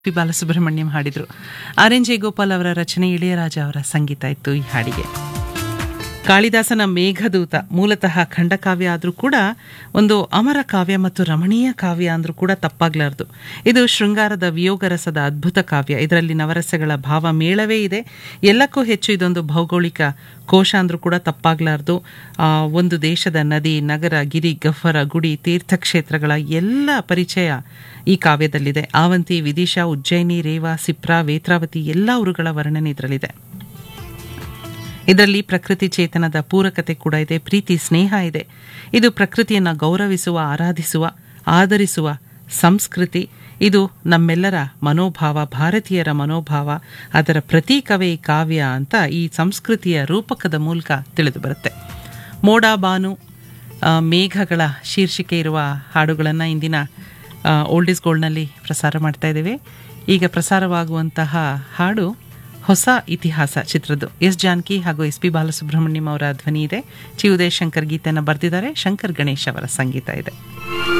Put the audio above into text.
P Balasubrahmanyam ಹಾಡಿದ್ರು R N Jayagopal ಅವರ ರಚನೆ ಇಳೆಯರಾಜ ಅವರ ಸಂಗೀತ ಇತ್ತು ಈ ಹಾಡಿಗೆ ಕಾಳಿದಾಸನ ಮೇಘದೂತ ಮೂಲತಃ ಖಂಡಕಾವ್ಯ ಆದರೂ ಕೂಡ ಒಂದು ಅಮರ ಕಾವ್ಯ ಮತ್ತು ರಮಣೀಯ ಕಾವ್ಯ ಅಂದ್ರೂ ಕೂಡ ತಪ್ಪಾಗ್ಲಾರ್ದು ಇದು ಶೃಂಗಾರದ ವಿಯೋಗರಸದ ಅದ್ಭುತ ಕಾವ್ಯ ಇದರಲ್ಲಿ ನವರಸಗಳ ಭಾವ ಮೇಳವೇ ಇದೆ ಎಲ್ಲಕ್ಕೂ ಹೆಚ್ಚು ಇದೊಂದು ಭೌಗೋಳಿಕ ಕೋಶ ಅಂದ್ರೂ ಕೂಡ ತಪ್ಪಾಗ್ಲಾರ್ದು ಆ, ಒಂದು ದೇಶದ ನದಿ ನಗರ ಗಿರಿ ಗಹ್ವರ ಗುಡಿ ತೀರ್ಥಕ್ಷೇತ್ರಗಳ ಎಲ್ಲ ಪರಿಚಯ ಈ ಕಾವ್ಯದಲ್ಲಿದೆ ಆವಂತಿ ವಿದಿಶಾ ಉಜ್ಜಯಿನಿ ರೇವಾ ಸಿಪ್ರಾ ವೇತ್ರಾವತಿ ಎಲ್ಲ ಊರುಗಳ ವರ್ಣನೆ ಇದರಲ್ಲಿದೆ ಇದರಲ್ಲಿ ಪ್ರಕೃತಿ ಚೇತನದ ಪೂರಕತೆ ಕೂಡ ಇದೆ ಪ್ರೀತಿ ಸ್ನೇಹ ಇದೆ ಇದು ಪ್ರಕೃತಿಯನ್ನು ಗೌರವಿಸುವ ಆರಾಧಿಸುವ ಆದರಿಸುವ ಸಂಸ್ಕೃತಿ ಇದು ನಮ್ಮೆಲ್ಲರ ಮನೋಭಾವ ಭಾರತೀಯರ ಮನೋಭಾವ ಅದರ ಪ್ರತೀಕವೇ ಈ ಕಾವ್ಯ ಅಂತ ಈ ಸಂಸ್ಕೃತಿಯ ರೂಪಕದ ಮೂಲಕ ತಿಳಿದು ಬರುತ್ತೆ ಮೋಡ ಬಾನು ಆ, ಮೇಘಗಳ ಶೀರ್ಷಿಕೆ ಇರುವ ಹಾಡುಗಳನ್ನು ಇಂದಿನ ಓಲ್ಡ್ ಇಸ್ ಗೋಲ್ಡ್ನಲ್ಲಿ ಪ್ರಸಾರ ಮಾಡ್ತಾ ಇದ್ದೇವೆ ಈಗ ಪ್ರಸಾರವಾಗುವಂತಹ ಹಾಡು ಹೊಸ ಇತಿಹಾಸ ಚಿತ್ರದ್ದು ಎಸ್ ಜಾನಕಿ ಹಾಗೂ ಎಸ್ ಪಿ ಬಾಲಸುಬ್ರಹ್ಮಣ್ಯಂ ಅವರ ಧ್ವನಿ ಇದೆ ಚಿ ಉದಯ್ ಶಂಕರ್ ಗೀತೆಯನ್ನು ಬರೆದಿದ್ದಾರೆ ಶಂಕರ್ ಗಣೇಶ್ ಅವರ ಸಂಗೀತ ಇದೆ